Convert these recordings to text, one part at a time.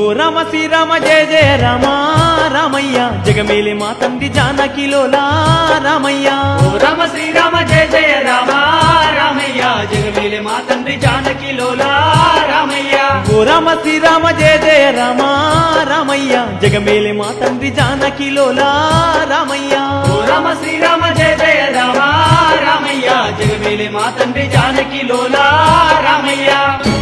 ఓ రామ శ్రీరామ జయ జయ రామ రామయ్య జగమేలి మా తండ్రి జానకిలోలా రామయ్య ఓ రామ శ్రీరామ జయ జయ రామ రామయ్య జగమేలే మా తండ్రి జానకి లోలా రామయ్య ఓ రామ శ్రీరామ జయ జయ రామ రామయ్య జగమేలి మా తండ్రి జానకిలోలా రామయ్య ఓ రామ శ్రీరామ జయ జయ రామ రామయ్య జగమేలే మా తండ్రి జానకి లోలా రామయ్య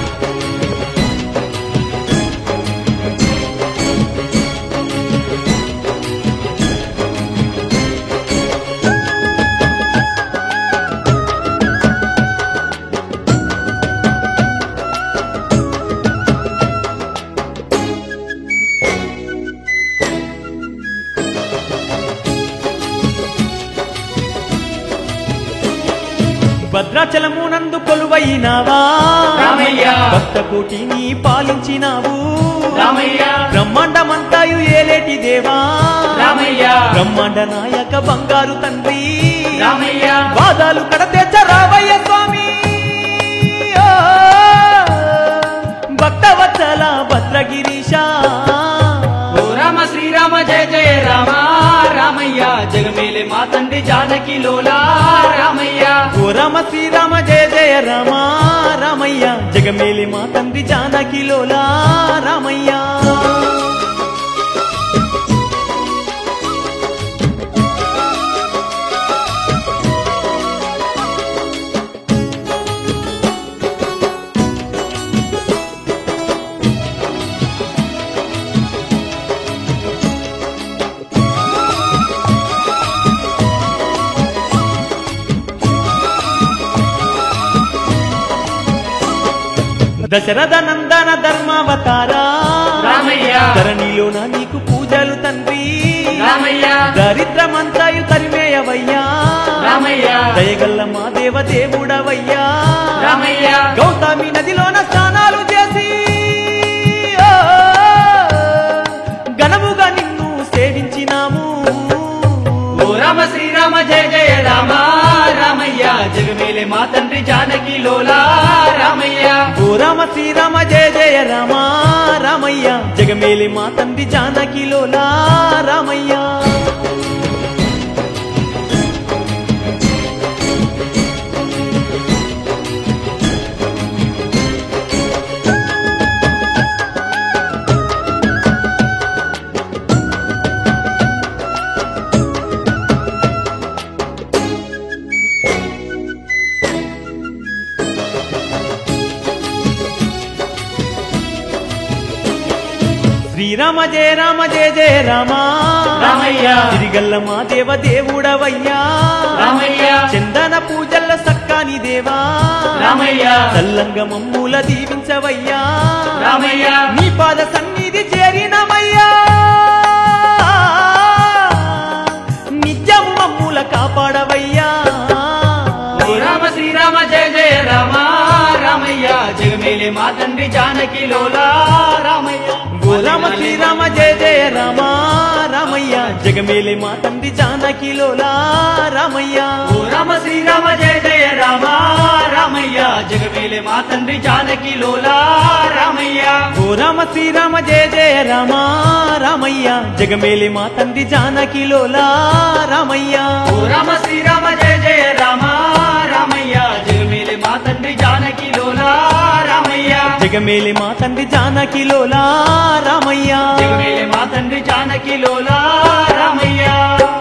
భద్రాచలమునందు కొలువైనావా రామయ్య. భక్త కోటిని పాలించినావు రామయ్య బ్రహ్మాండమంతాయు ఏలేటి దేవా రామయ్య బ్రహ్మాండ నాయక బంగారు తండ్రి రామయ్య బాధలు కడతెచ్చ రావయ్య స్వామి ఓ, భక్తవత్సల భద్రగిరీశ ఓ రామ శ్రీరామ జయ జయ రామ రామయ్య జగమేలే మా తండ్రి జానకి లోలా రామయ్య ఓ రామ శ్రీరామ జయ జయ రామ రామయ్య జగమేలి మా తండ్రి జానకిలోలా రామయ్య దశరథ నందన ధర్మావతారా రామయ్య ధరణిలోన నీకు పూజలు తండ్రి రామయ్య దరిద్రమంతాయు తరిమేయవయ్యా రామయ్య దయగల్ల మా దేవ దేవుడవయ్యా రామయ్య గౌతమి నదిలోన స్నానాలు చేసి ఓ, ఘనముగా నిన్ను సేవించినాము ఓ రామ శ్రీరామ జయ జయ రామ రామయ్య జగమేలే మా తండ్రి జానకి లోలా రామయ్య ఓ రామ శ్రీరామ జయ జయ రామ రామయ్య జగమేలి మా తండ్రి జానకిలోలా రామయ్య శ్రీరామ జయ రామ జయ జయ రామ రామయ్య. తిరిగల్ల మా దేవ దేవుడవయ్యా రామయ్య చందన పూజల్ల సక్కాని దేవా రామయ్య చల్లంగ మమ్ముల దీవించవయ్యా రామయ్య నీ పాద సన్నిధి చేరినమయ్యా నిత్యము మమ్ముల కాపాడవయ్యా ఓ రామ శ్రీరామ జయ జయ రామ రామయ్య జగమేలే మా తండ్రి జానకి లోలా రామయ్య ఓ రామ శ్రీరామ జయ జయ రామ రామయ్య జగమేలే మా తండ్రి జానకిలోలా రామయ్య ఓ రామ శ్రీరామ జయ జయ రామ రామయ్య జగమేలే మా తండ్రి జానకి లోలా రామయ్య ఓ రామ శ్రీరామ జయ జయ రామ రామయ్య జగమేలే మా తండ్రి జానకిలోలా రామయ్య ఓ రామ శ్రీరామ జయ జయ రామ రామయ్య జగమేలే మా తండ్రి జానకి లోలా రామయ్య జగమేలి మా తండ్రి జానకిలోలా రామయ్య జగమేలే మా తండ్రి జానకి లోలా రామయ్య